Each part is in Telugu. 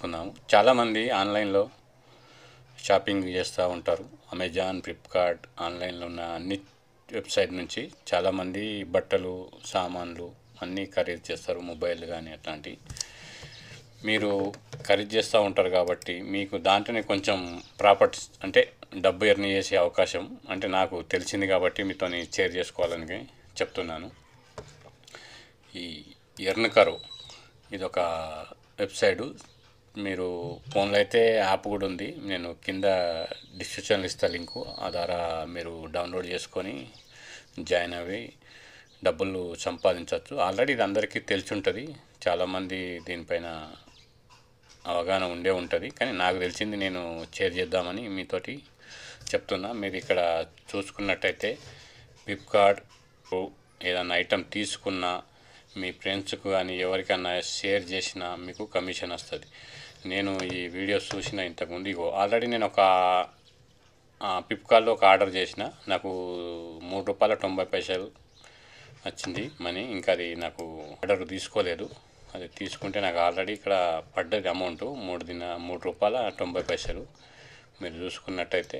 తెలుసుకుందాము చాలామంది ఆన్లైన్లో షాపింగ్ చేస్తూ ఉంటారు అమెజాన్ ఫ్లిప్కార్ట్ ఆన్లైన్లో ఉన్న అన్ని వెబ్సైట్ నుంచి చాలామంది బట్టలు సామాన్లు అన్నీ ఖరీదు చేస్తారు మొబైల్ కానీ అట్లాంటివి మీరు ఖరీదు చేస్తూ ఉంటారు కాబట్టి మీకు దాంట్లోనే కొంచెం ప్రాపర్టీస్ అంటే డబ్బు ఎర్న్ చేసే అవకాశం అంటే నాకు తెలిసింది కాబట్టి మీతో షేర్ చేసుకోవాలని చెప్తున్నాను ఈ ఎర్న్ కరో ఇది ఒక వెబ్సైటు మీరు ఫోన్లో అయితే యాప్ కూడా ఉంది నేను కింద డిస్క్రిప్షన్లో ఇస్తా లింకు ఆ ద్వారా మీరు డౌన్లోడ్ చేసుకొని జాయిన్ అవి డబ్బులు సంపాదించవచ్చు ఆల్రెడీ ఇది అందరికీ తెలిసి ఉంటుంది చాలామంది దీనిపైన అవగాహన ఉండే ఉంటుంది కానీ నాకు తెలిసింది నేను షేర్ చేద్దామని మీతోటి చెప్తున్నా మీరు ఇక్కడ చూసుకున్నట్టయితే ఫ్లిప్కార్ట్ ఏదైనా ఐటెం తీసుకున్నా మీ ఫ్రెండ్స్కు కానీ ఎవరికైనా షేర్ చేసినా మీకు కమిషన్ వస్తుంది నేను ఈ వీడియోస్ చూసిన ఇంతకుముందు ఇగో ఆల్రెడీ నేను ఒక ఫ్లిప్కార్ట్లో ఒక ఆర్డర్ చేసిన నాకు మూడు రూపాయల తొంభై పైసలు వచ్చింది మనీ ఇంకా అది నాకు ఆర్డర్ తీసుకోలేదు అది తీసుకుంటే నాకు ఆల్రెడీ ఇక్కడ పడ్డది అమౌంట్ మూడు దిన మూడు రూపాయల తొంభై పైసలు మీరు చూసుకున్నట్టయితే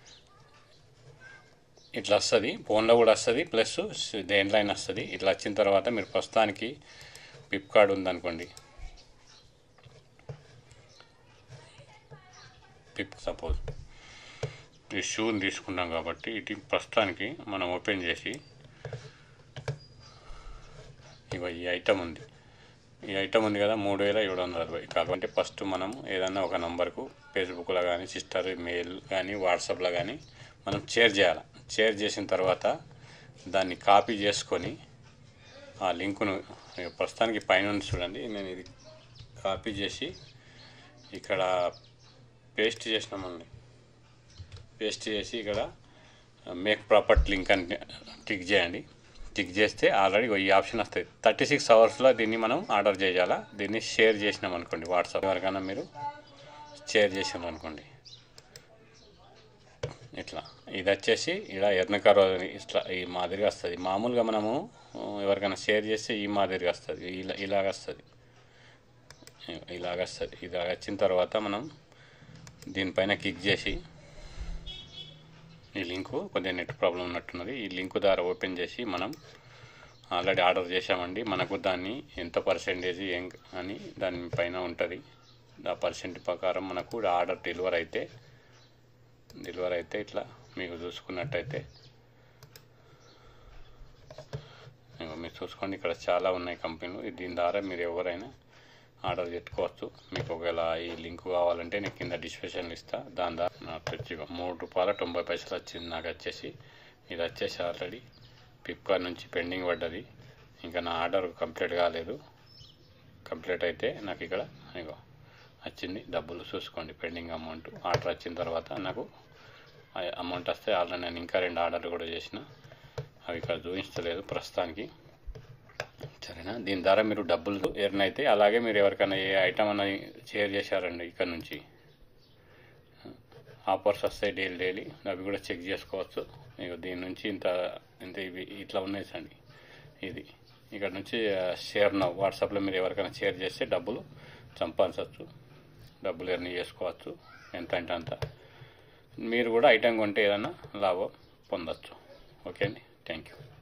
ఇట్లా వస్తుంది ఫోన్లో కూడా వస్తుంది ప్లస్ దేంట్లో అయినా వస్తుంది ఇట్లా వచ్చిన తర్వాత మీరు ప్రస్తుతానికి ఫ్లిప్కార్ట్ ఉందనుకోండి ఫ్లిప్ సపోజ్ ఈ షూని తీసుకున్నాం కాబట్టి ఇటు ప్రస్తుతానికి మనం ఓపెన్ చేసి ఇగో ఈ ఐటమ్ ఉంది ఈ ఐటమ్ ఉంది కదా మూడు వేల ఏడు వందల అరవై కాబట్టి ఫస్ట్ మనం ఏదన్నా ఒక నంబర్కు ఫేస్బుక్లో కానీ సిస్టర్ మెయిల్ కానీ వాట్సాప్లో కానీ మనం షేర్ చేయాలి షేర్ చేసిన తర్వాత దాన్ని కాపీ చేసుకొని ఆ లింకును ప్రస్తుతానికి పైన ఉంది చూడండి నేను ఇది కాపీ చేసి ఇక్కడ పేస్ట్ చేసినామండి పేస్ట్ చేసి ఇక్కడ మేక్ ప్రాపర్ట్ లింక్ అని క్లిక్ చేయండి క్లిక్ చేస్తే ఆల్రెడీ ఈ ఆప్షన్ వస్తుంది థర్టీ సిక్స్ అవర్స్లో దీన్ని మనం ఆర్డర్ చేయాలా దీన్ని షేర్ చేసినాం అనుకోండి వాట్సాప్ ఎవరికైనా మీరు షేర్ చేసాం అనుకోండి ఇట్లా ఇది వచ్చేసి ఇలా ఎర్నకరో ఇట్లా ఈ మాదిరిగా వస్తుంది మామూలుగా మనము ఎవరికైనా షేర్ చేస్తే ఈ మాదిరిగా వస్తుంది ఇలా ఇలాగ వస్తుంది ఇలాగ వస్తుంది ఇలాగ వచ్చిన తర్వాత మనం దీనిపైన క్లిక్ చేసి ఈ లింకు కొద్దిగా నెట్ ప్రాబ్లం ఉన్నట్టున్నది ఈ లింకు ద్వారా ఓపెన్ చేసి మనం ఆల్రెడీ ఆర్డర్ చేసామండి మనకు దాన్ని ఎంత పర్సెంటేజ్ ఏం అని దానిపైన ఉంటుంది ఆ పర్సెంట్ ప్రకారం మనకు ఆర్డర్ డెలివర్ అయితే డెలివర్ అయితే ఇట్లా మీకు చూసుకున్నట్టయితే మీరు చూసుకోండి ఇక్కడ చాలా ఉన్నాయి కంపెనీలు దీని ద్వారా మీరు ఎవరైనా ఆర్డర్ పెట్టుకోవచ్చు మీకు ఒకవేళ ఈ లింక్ కావాలంటే నేను కింద డిస్క్రిప్షన్లు ఇస్తా దాని ద్వారా నాకు వచ్చి మూడు రూపాయల తొంభై పైసలు వచ్చింది నాకు వచ్చేసి ఇది వచ్చేసి ఆల్రెడీ ఫ్లిప్కార్ట్ నుంచి పెండింగ్ పడ్డది ఇంకా నా ఆర్డర్ కంప్లీట్ కాలేదు కంప్లీట్ అయితే నాకు ఇక్కడ ఇగో వచ్చింది డబ్బులు చూసుకోండి పెండింగ్ అమౌంట్ ఆర్డర్ వచ్చిన తర్వాత నాకు అమౌంట్ వస్తే ఆల్రెడీ నేను ఇంకా రెండు ఆర్డర్లు కూడా చేసిన అవి ఇక్కడ చూపించలేదు ప్రస్తుతానికి సరేనా దీని ద్వారా మీరు డబ్బులు ఎర్న్ అయితే అలాగే మీరు ఎవరికైనా ఏ ఐటమ్ అన్నది షేర్ చేశారండి ఇక్కడ నుంచి ఆఫర్స్ వస్తాయి డైలీ డైలీ అవి కూడా చెక్ చేసుకోవచ్చు ఇక దీని నుంచి ఇంత ఇంత ఇవి ఇట్లా ఉన్నాయి సండి ఇది ఇక్కడ నుంచి షేర్ నవ్వు వాట్సాప్లో మీరు ఎవరికైనా షేర్ చేస్తే డబ్బులు సంపాదించవచ్చు డబ్బులు ఎర్న్ చేసుకోవచ్చు ఎంత అంటే అంత మీరు కూడా ఐటెం కొంటే ఏదైనా లాభం పొందవచ్చు ఓకే అండి థ్యాంక్ యూ